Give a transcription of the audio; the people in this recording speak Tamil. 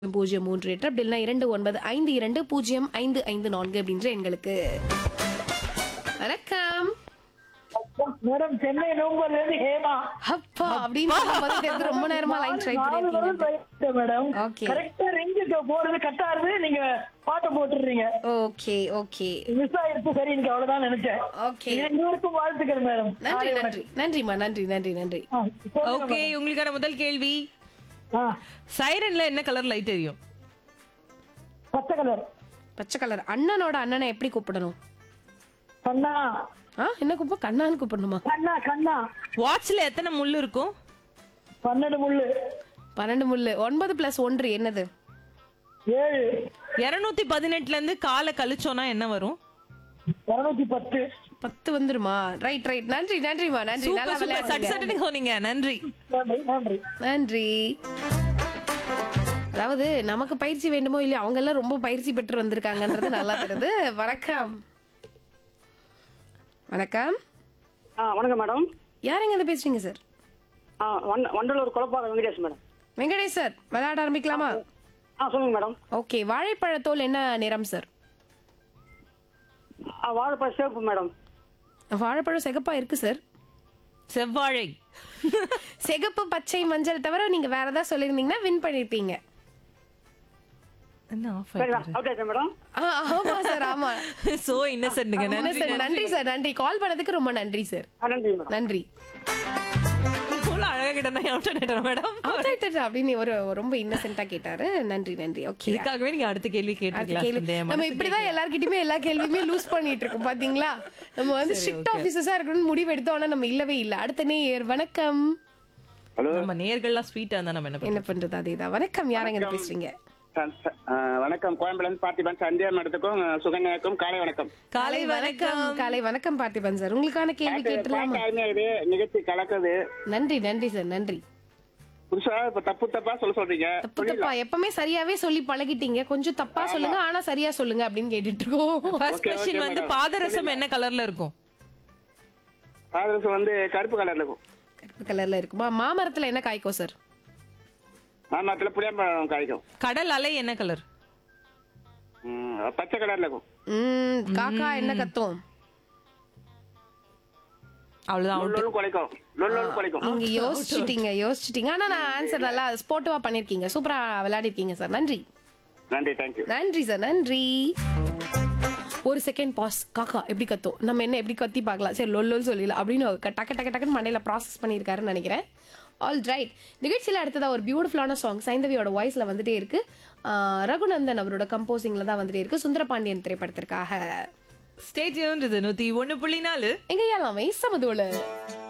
பூஜ்ஜியம் மூன்று எட்டு அப்படி இல்லைன்னா இரண்டு ஒன்பது ஐந்து இரண்டு பூஜ்ஜியம் ஐந்து ஐந்து நான்கு அப்படின்ற எண்களுக்கு வணக்கம் மேடம் சென்னை நோம்பர்ல இருந்து ஹேமா அப்பா அப்படின்னு சொல்லும்போது தெரியுது, ரொம்ப நேரமா லைன் ட்ரை நாலு தடவை பண்ணிருக்கீங்க try பண்ணிட்டேன் மேடம் Okay. கரெக்டா ரிங்கு போறது கட் ஆகுது நீங்க பாட்டை போட்டுடுறீங்க ஓகே ஓகே மிஸ் ஆயிருச்சு சரி எனக்கு அவ்வளவுதான் நினைச்சேன் ஓகே எங்களுக்கும் வாழ்த்துக்கள் மேடம் நன்றி நன்றி நன்றிம்மா நன்றி நன்றி நன்றி ஆ, சொல்லுங்க ஓகே மேடம். உங்களுக்கான முதல் கேள்வி ஆ, சைரன்ல என்ன கலர் லைட் எரியும் பச்சை கலர் பச்சை கலர் அண்ணனோட அண்ணனை எப்படி கூப்பிடணும் கண்ணா ஆ என்ன கூப்பிட கண்ணான்னு கூப்பிடணுமா கண்ணா கண்ணா வாட்ச்ல எத்தனை முள் இருக்கும் பன்னெண்டு முள்ளு பன்னெண்டு முள்ளு ஒன்பது பிளஸ் ஒன்று என்னது ஏழு இருநூத்தி பதினெட்டுல இருந்து காலை கழிச்சோம்னா என்ன வரும் இருநூத்தி பத்து பத்து வந்துருமா ரைட் ரைட் நன்றி நன்றிமா நன்றி நல்லா சூப்பர் சூப்பர் சட் விளையாடுங்க சட்டுன்னு சொன்னீங்க நன்றி நன்றி நன்றி நன்றி அதாவது நமக்கு பயிற்சி வேண்டுமோ இல்லையோ அவங்க எல்லாம் ரொம்ப பயிற்சி பெற்று வந்திருக்காங்கன்றது நல்லா தெரியுது வணக்கம் வணக்கம் ஆ வணக்கம் மேடம் யாருங்க இருந்து பேசுறீங்க சார் ஆ வண்ட வண்டலூர் குழப்பாக வெங்கடேஷ் மேடம் வெங்கடேஷ் சார் விளையாட ஆரம்பிக்கலாமா ஆ சொல்லுங்க மேடம் ஓகே வாழைப்பழத்தோல் என்ன நிறம் சார் ஆ வாழைப்பழ சேப்பு மேடம் வாழைப்பழம் சிகப்பா இருக்கு சார் செவ்வாழை சிகப்பு பச்சை மஞ்சள் தவிர நீங்க வேற ஏதாவது சொல்லியிருந்தீங்கன்னா வின் பண்ணிருப்பீங்க என்ன ஆஃப் சரி அவுட் ஆயிடுச்சா மேடம் ஆ, ஆமா சார் ஆமா சோ இன்னசென்ட்ங்க என்ன நன்றி சார் நன்றி சார் நன்றி கால் பண்ணதுக்கு ரொம்ப நன்றி சார் ஆ நன்றி மேடம் நன்றி இவ்வளவு அழகா கிட்ட அவுட் ஆயிட்டேன் மேடம் Out ஆயிட்டாரு அப்படின்னு ஒரு ரொம்ப இன்னசென்ட்டா கேட்டாரு நன்றி நன்றி ஓகே இதுக்காகவே நீங்க அடுத்த கேள்வி கேட்டுக்கலாம் நம்ம இப்படிதான் எல்லார்கிட்டயுமே எல்லா கேள்வியுமே லூஸ் பண்ணிட்டு இருக்கோம் பாத்தீங்களா நம்ம வந்து ஸ்ட்ரிக்ட் ஆபீசர்ஸா இருக்கணும்னு முடிவு எடுத்தோம் ஆனா நம்ம இல்லவே இல்ல அடுத்த நேர் வணக்கம் நம்ம நேர்கள்லாம் ஸ்வீட்டா இருந்தா நம்ம என்ன என்ன பண்றது அதேதான் வணக்கம் யாரங்க இருந்து பேசுறீங்க ச- ச- ஆ, வணக்கம் கோயம்புலேருந்து பார்த்திபன் சந்தியா மேடத்துக்கும் சுகன்யாக்கும் காலை வணக்கம் காலை வணக்கம் காலை வணக்கம் பார்த்திபன் சார் உங்களுக்கான கேள்வி கேட்டுலாமா பாட்டு அருமையா இது நிகழ்ச்சி கலக்குது நன்றி நன்றி சார் நன்றி புதுசா இப்ப தப்பு தப்பா சொல்ல சொல்றீங்க தப்பு தப்பா எப்பவுமே சரியாவே சொல்லி பழகிட்டீங்க கொஞ்சம் தப்பா சொல்லுங்க ஆனா சரியா சொல்லுங்க அப்படின்னு கேட்டுட்டு இருக்கோம் ஃபர்ஸ்ட் Okay, கொஸ்டின் okay, வந்து madam. பாதரசம் என்ன கலர்ல இருக்கும் பாதரசம் வந்து கருப்பு கலர்ல இருக்கும் கருப்பு கலர்ல இருக்குமா மாமரத்துல என்ன காய்க்கும் சார் மாமரத்துல புளியம்பழம் காய்க்கும் கடல் அலை என்ன கலர் ம், பச்சை கலர்ல இருக்கும் ம் காக்கா என்ன கத்தும் அவ்வளவுதான் out. லொல்லு குலைக்கும் லொல்லு குலைக்கும் நீங்க யோசிச்சிட்டீங்க யோசிச்சிட்டீங்க ஆனா நான் ஆன்சர் நல்லா ஸ்போர்ட்டிவா பண்ணிருக்கீங்க சூப்பரா விளையாடிருக்கீங்க சார் நன்றி நன்றி தேங்க்யூ நன்றி சார் நன்றி ஒரு செகண்ட் பாஸ் காக்கா எப்படி கத்தும் நம்ம என்ன எப்படி கத்தி பார்க்கலாம் சரி லொல்லோல் சொல்லிடலாம் அப்படின்னு அவர் டக்கு டக்கு டக்குன்னு மண்டையில ப்ராசஸ் பண்ணியிருக்காருன்னு நினைக்கிறேன் ஆல் ரைட் நிகழ்ச்சியில் அடுத்ததா ஒரு பியூட்டிஃபுல்லான சாங் சைந்தவியோட வாய்ஸ்ல வந்துட்டே இருக்கு ஆஹ் ரகுநந்தன் அவரோட கம்போசிங்ல தான் வந்துட்டே இருக்கு சுந்தரபாண்டியன் திரைப்படத்திற்காக Stay tuned இது நூத்தி ஒண்ணு புள்ளி நாலு எங்க எல்லாமே சமதோல